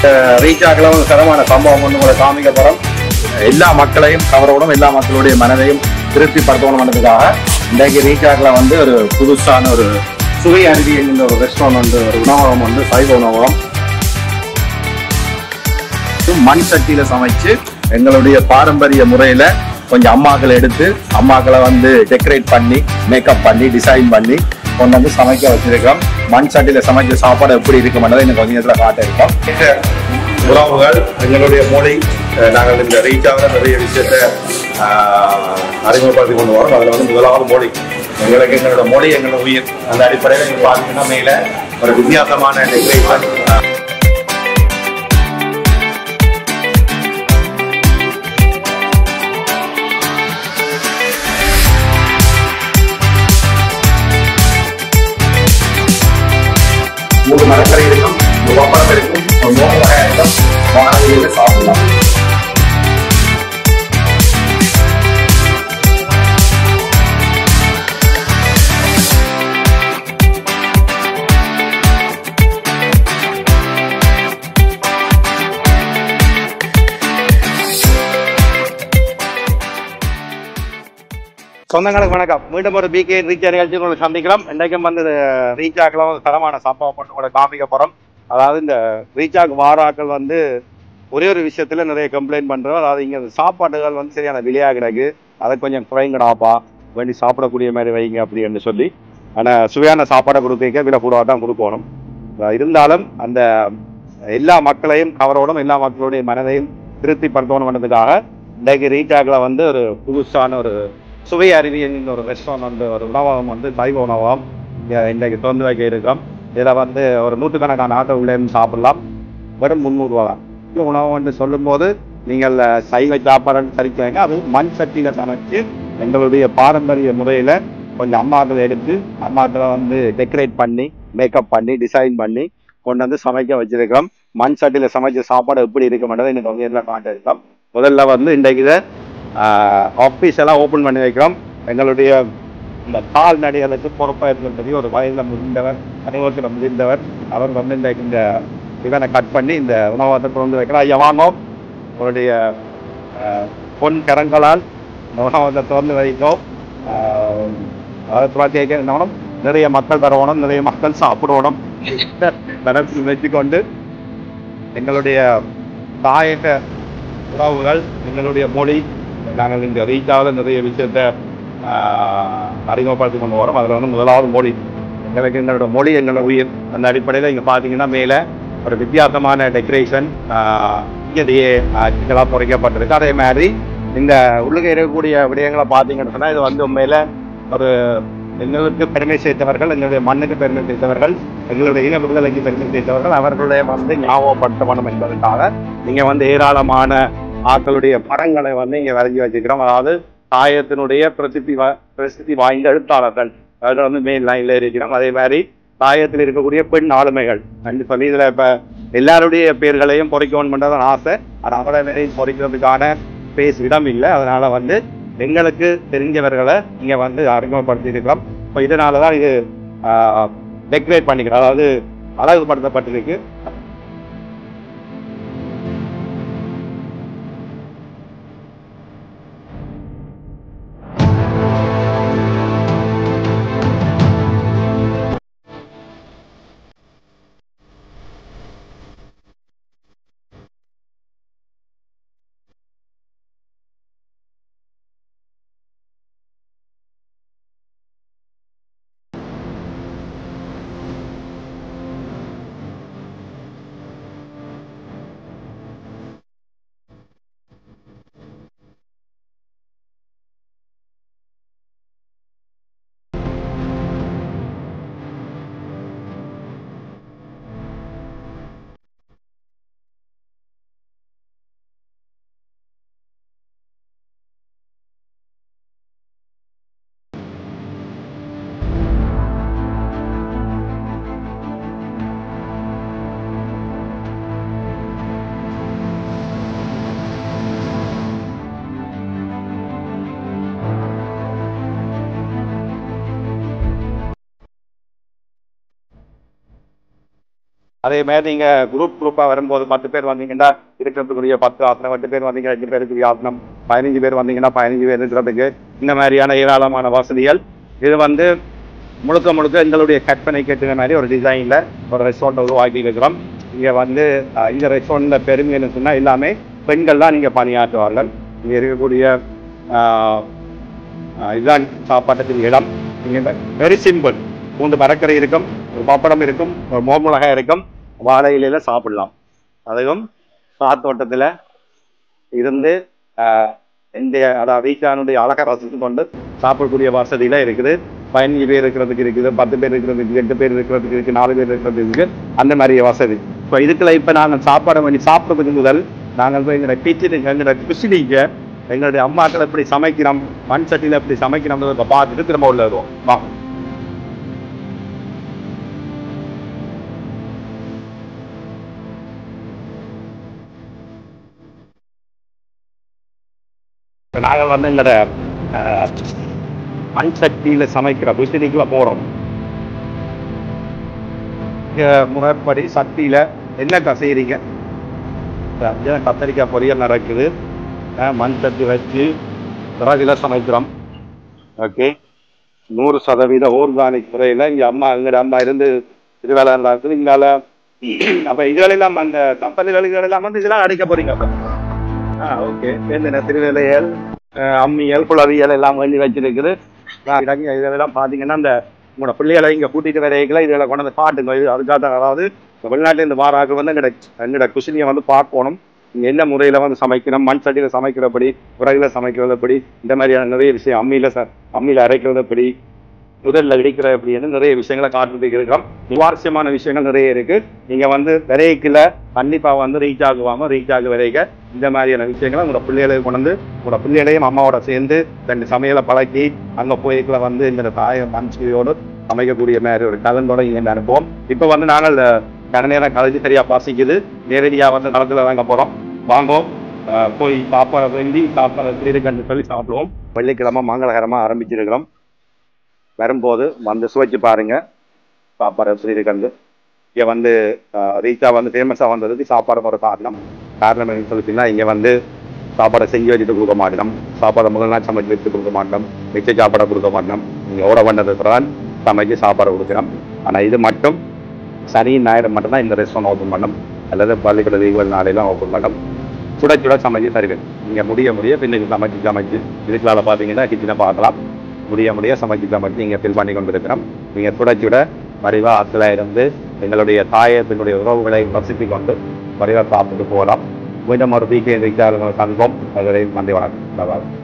reach ஆகல ஒரு தரமான சம்பவம் வந்து உங்களை காமிக்க போறோம் எல்லா மக்களையும் கவரணும் எல்லா மக்களுடைய மனதையும் திருப்திப்படுத்தணும்ன்றதுக்காக இன்றைக்கு ரீச் ஆகல வந்து ஒரு புதுசான ஒரு சுவை அருவி என்கிற ஒரு ரெஸ்டாரண்ட் வந்து ஒரு உணவகம் வந்து சைவ உணவகம் மண் சட்டியில சமைச்சு எங்களுடைய பாரம்பரிய முறையில கொஞ்சம் அம்மாக்களை எடுத்து அம்மாக்களை வந்து டெக்கரேட் பண்ணி மேக்கப் பண்ணி டிசைன் பண்ணி கொண்டு வந்து சமைக்க வச்சிருக்கோம் மண் சட்டியில சமைச்ச சாப்பாடு எப்படி இருக்கும்ன்றதை இன்னும் கொஞ்ச நேரத்துல காட்ட இருக்கோம் உறவுகள் எங்களுடைய மொழி அஹ் நாங்கள் இந்த ரீச்சாக நிறைய விஷயத்த ஆஹ், அறிமுகப்படுத்தி கொண்டு வரோம் அதுல வந்து முதலாவது மொழி எங்களுக்கு எங்களோட மொழி எங்களோட உயிர் அந்த அடிப்படையில் நீங்க பார்த்தீங்கன்னா மேல ஒரு வித்தியாசமான டெக்கரேஷன் மூணு மரக்கறி இருக்கும் ஒரு பப்பளம் இருக்கும் ஒரு மூணு வகை இருக்கும் வானவியில சாப்பிடலாம் சொந்தங்களுக்கு வணக்கம் மீண்டும் ஒரு பிகே ரீச் நிகழ்ச்சி உங்களை சந்திக்கலாம் இன்றைக்கும் வந்து ரீச் ஆகலாம் ஒரு தரமான சாப்பாடு போட்டு உங்களை காமிக்க போகிறோம் அதாவது இந்த ரீச் ஆக் வாராக்கள் வந்து ஒரே ஒரு விஷயத்துல நிறைய கம்ப்ளைண்ட் பண்றோம் அதாவது இங்க இந்த சாப்பாடுகள் வந்து சரியான விலையா கிடக்கு அதை கொஞ்சம் குறைங்கடாப்பா வேண்டி சாப்பிடக்கூடிய மாதிரி வைங்க அப்படின்னு சொல்லி ஆனா சுவையான சாப்பாடை கொடுக்க விலை கூடவா தான் கொடுக்கணும் அஹ் இருந்தாலும் அந்த எல்லா மக்களையும் கவரோடும் எல்லா மக்களுடைய மனதையும் திருப்திப்படுத்தணும்ன்றதுக்காக இன்றைக்கு ரீச் ஆக்ல வந்து ஒரு புதுசான ஒரு சுவை அருவி என்கிற ஒரு ரெஸ்டாரண்ட் வந்து ஒரு உணவகம் வந்து சைவ உணவகம் இங்க இன்றைக்கு திறந்து வைக்க இருக்கோம் இதில் வந்து ஒரு நூற்றுக்கணக்கான ஆட்டோ உள்ளே இருந்து சாப்பிடலாம் வெறும் முந்நூறுரூவா தான் இந்த உணவு வந்து சொல்லும்போது நீங்கள் அஹ், சைவ சாப்பாடுன்னு சரிக்குவாங்க அது மண் சட்டியில் சமைச்சு எங்களுடைய பாரம்பரிய முறையில் கொஞ்சம் அம்மாக்களை எடுத்து அம்மாக்களை வந்து டெக்கரேட் பண்ணி மேக்கப் பண்ணி டிசைன் பண்ணி கொண்டு வந்து சமைக்க வச்சிருக்கிறோம் மண் சட்டியில் சமைச்ச சாப்பாடு எப்படி இருக்குமென்றதை இன்னைக்கு வந்து எல்லாம் காட்டிருக்கோம் முதல்ல வந்து இன்றைக்கு இதை ஆஃபீஸ் எல்லாம் ஓப்பன் பண்ணி வைக்கிறோம் எங்களுடைய இந்த கால் நடிகளுக்கு பொறுப்பாக இருக்கிறது ஒரு வயதில் முதிர்ந்தவர் அனுபவத்தில் முதிர்ந்தவர் அவர் வந்து இந்த இந்த இதனை கட் பண்ணி இந்த உணவகத்தை கொண்டு வைக்கிறார் ஐயா வாங்கும் உங்களுடைய அஹ், பொன் கரங்களால் இந்த உணவகத்தை திறந்து வைக்கும் அஹ், அதை பிரத்யேகம் நிறைய மக்கள் வரணும் நிறைய மக்கள் சாப்பிடணும் மனசில் வச்சுக்கொண்டு எங்களுடைய தாயக உறவுகள் எங்களுடைய மொழி நாங்கள் இந்த ரீச்சாவில் நிறைய விஷயத்தை ஆஹ், அறிமுகப்படுத்தி கொண்டு வரோம் அதில் வந்து முதலாவது மொழி எனக்கு எங்களோட மொழி எங்களோட உயிர் அந்த அடிப்படையில் இங்கே பார்த்தீங்கன்னா மேலே ஒரு வித்தியாசமான டெக்கரேஷன் இங்கேயே சிக்கலாக பொறிக்கப்பட்டிருக்கு அதே மாதிரி இந்த உள்ளுக இருக்கக்கூடிய விடயங்களை பார்த்தீங்கன்னு சொன்னால் இது வந்து உண்மையில ஒரு எங்களுக்கு பெருமை சேர்த்தவர்கள் எங்களுடைய மண்ணுக்கு பெருமை சேர்த்தவர்கள் எங்களுடைய இன விடுதலைக்கு பெருமை சேர்த்தவர்கள் அவர்களுடைய வந்து ஞாபகப்படுத்த வேண்டும் என்பதற்காக நீங்க வந்து ஏராளமான ஆட்களுடைய படங்களை வந்து இங்க வரைஞ்சி வச்சிருக்கிறோம் அதாவது தாயத்தினுடைய பிரசித்தி வா- பிரசித்தி வாய்ந்த எழுத்தாளர்கள் அதில் வந்து மேல் லைன்ல இருக்கிறோம் அதே மாதிரி தாயத்தில் இருக்கக்கூடிய பெண் ஆளுமைகள் என்று சொல்லி இதுல இப்ப எல்லாருடைய பேர்களையும் பொறிக்கணும் பண்றதான் ஆசை அது அவரையும் பொறிக்கிறதுக்கான ஸ்பேஸ் இடம் இல்லை அதனால வந்து எங்களுக்கு தெரிஞ்சவர்களை இங்க வந்து அறிமுகப்படுத்தி இருக்கிறோம் இப்போ இதனால தான் இது டெக்கரேட் பண்ணிக்கிறோம் அதாவது அழகுபடுத்தப்பட்டிருக்கு அதே மாதிரி நீங்க குரூப் குரூப்பா வரும்போது பத்து பேர் வந்தீங்கன்னா இருக்கிறதுக்குரிய பத்து ஆசனம் எட்டு பேர் வந்தீங்கன்னா எட்டு பேருக்கு ஆசனம் பதினஞ்சு பேர் வந்தீங்கன்னா பதினஞ்சு பேர் இருக்கிறதுக்கு இந்த மாதிரியான ஏராளமான வசதிகள் இது வந்து முழுக்க முழுக்க எங்களுடைய கற்பனைக்கு ஏற்ற மாதிரி ஒரு டிசைனில் ஒரு ரெஸ்டாரண்ட் உருவாக்கி இருக்கிறோம் இங்கே வந்து அஹ், இந்த ரெஸ்டாரண்ட்டில் பெருமைன்னு சொன்னால் எல்லாமே பெண்கள் தான் நீங்கள் பணியாற்றுவார்கள் இங்கே இருக்கக்கூடிய அஹ், அஹ், இதுதான் சாப்பாட்டுக்கு இடம் இங்கே வெரி சிம்பிள் மூன்று மரக்கறி இருக்கும் ஒரு பப்படம் இருக்கும் ஒரு மோர்மிளகாய் இருக்கும் வாழை இலையில சாப்பிடலாம் அதுவும் காத்தோட்டத்தில் இருந்து ஆஹ், இந்த அதாவது வீட்டானுடைய அழகை ரசித்து கொண்டு சாப்பிடக்கூடிய வசதியில இருக்குது பதினஞ்சு பேர் இருக்கிறதுக்கு இருக்குது பத்து பேர் இருக்கிறதுக்கு எட்டு பேர் இருக்கிறதுக்கு இருக்கு நாலு பேர் இருக்கிறதுக்கு இருக்கு அந்த மாதிரி வசதி இப்போ இதுக்குள்ள இப்போ நாங்கள் சாப்பாடு பண்ணி சாப்பிட்றதுக்கு முதல் நாங்கள் போய் எங்களோட கிச்சனு எங்களோட குசிலிங்க எங்களுடைய அம்மாக்கள் எப்படி சமைக்கிறோம் மண் சட்டியில் எப்படி சமைக்கிறோம் இப்போ பார்த்துட்டு திரும்ப உள்ள வருவோம் வாங்க இப்போ நாங்கள் வந்து எங்களோட அஹ், மண் சட்டியில் சமைக்கிற குசிலிக்குள்ள போகிறோம் முறைப்படி சட்டியில் என்ன கசைறீங்க கத்தரிக்காய் பொரியல் நடக்குது அஹ், மண் சட்டி வச்சு விறகுல சமைக்கிறோம் ஓகே நூறு சதவீத ஆர்கானிக் முறையில் இங்கே அம்மா எங்களோட அம்மா இருந்து இது வேலை இருக்குது இங்கால அப்போ இதுகளெல்லாம் அந்த கம்பெனி வேலைகள் எல்லாம் வந்து இதெல்லாம் அடிக்க போறீங்க அப்போ ஆ ஓகே இந்த திருவேலையல் அம்மியல் குளவியல் எல்லாம் வேண்டி வச்சிருக்குது நான் இறங்கி இதெல்லாம் பார்த்தீங்கன்னா இந்த உங்களோட பிள்ளைகளை இங்கே கூட்டிட்டு வரைகளை இதில் கொண்டு வந்து காட்டுங்க இது அதுக்காக தான் அதாவது இந்த வெளிநாட்டிலேருந்து வாராக வந்து எங்களோட எங்களோட குசினியை வந்து பார்க்கணும் இங்கே என்ன முறையில் வந்து சமைக்கணும் மண் சட்டியில் சமைக்கிறபடி உரகில் சமைக்கிறது எப்படி இந்த மாதிரியான நிறைய விஷயம் அம்மியில் ச அம்மியில் அரைக்கிறது எப்படி முதல்ல இடிக்கிற அப்படின்னு நிறைய விஷயங்களை காட்டுறதுக்கு இருக்கிறோம் சுவாரஸ்யமான விஷயங்கள் நிறைய இருக்கு நீங்க வந்து விரைக்கில் கண்டிப்பா வந்து ரீச் ஆகுவாங்க ரீச் ஆகு விரைக்க இந்த மாதிரியான விஷயங்களை உங்களோட பிள்ளைகளை கொண்டு வந்து உங்களோட பிள்ளைகளையும் அம்மாவோட சேர்ந்து ரெண்டு சமையலை பழக்கி அங்க போய்க்குள்ள வந்து இந்த தாய மனசியோடு சமைக்கக்கூடிய மாதிரி ஒரு கலந்தோட இங்க அனுப்புவோம் இப்போ வந்து நாங்கள் கட நேரம் கலைஞ்சு சரியா பாசிக்குது நேரடியா வந்து களத்துல வாங்க போறோம் வாங்குவோம் அஹ் போய் சாப்பாடு வேண்டி சாப்பாடு இருக்குன்னு சொல்லி சாப்பிடுவோம் வெள்ளிக்கிழமை மங்களகரமா ஆரம்பிச்சிருக்கிறோம் வரும்போது வந்து சுவைச்சு பாருங்க சாப்பாடு எப்படி இருக்கிறது இங்கே வந்து ரீச்சா வந்து ஃபேமஸாக வந்ததுக்கு சாப்பாடு ஒரு காரணம் காரணம் என்னன்னு சொல்லிட்டீங்கன்னா இங்கே வந்து சாப்பாடை செஞ்சு வச்சுட்டு கொடுக்க மாட்டோம் சாப்பாடை முதல் நாள் சமைச்சு வச்சு கொடுக்க மாட்டோம் மிச்ச சாப்பாடை கொடுக்க மாட்டோம் இங்கே ஓட பண்ணதுக்கு தான் சமைச்சு சாப்பாடு கொடுக்குறோம் ஆனால் இது மட்டும் சனி ஞாயிறு மட்டும்தான் இந்த ரெஸ்டாரண்ட் ஓப்பன் பண்ணோம் அல்லது பள்ளிக்கூட லீவுகள் நாளையெல்லாம் ஓப்பன் பண்ணோம் சுட சுட சமைச்சு தருவேன் நீங்கள் முடிய முடிய பின்னுக்கு சமைச்சு சமைச்சு இதுக்குள்ளால பார்த்தீங்கன்னா கிச்சனை பார்க்கலாம் முடிய முடிய சமைச்சு சமைச்சு இங்கே ஃபில் பண்ணி கொண்டு இருக்கிறோம் நீங்கள் சுட சுட வடிவா ஆற்றுல இருந்து எங்களுடைய தாயத்தினுடைய உறவுகளை ரசித்து கொண்டு வடிவா சாப்பிட்டு போகலாம் மீண்டும் ஒரு வீக்கெண்ட் சந்திப்போம் அதுவரை நன்றி வணக்கம்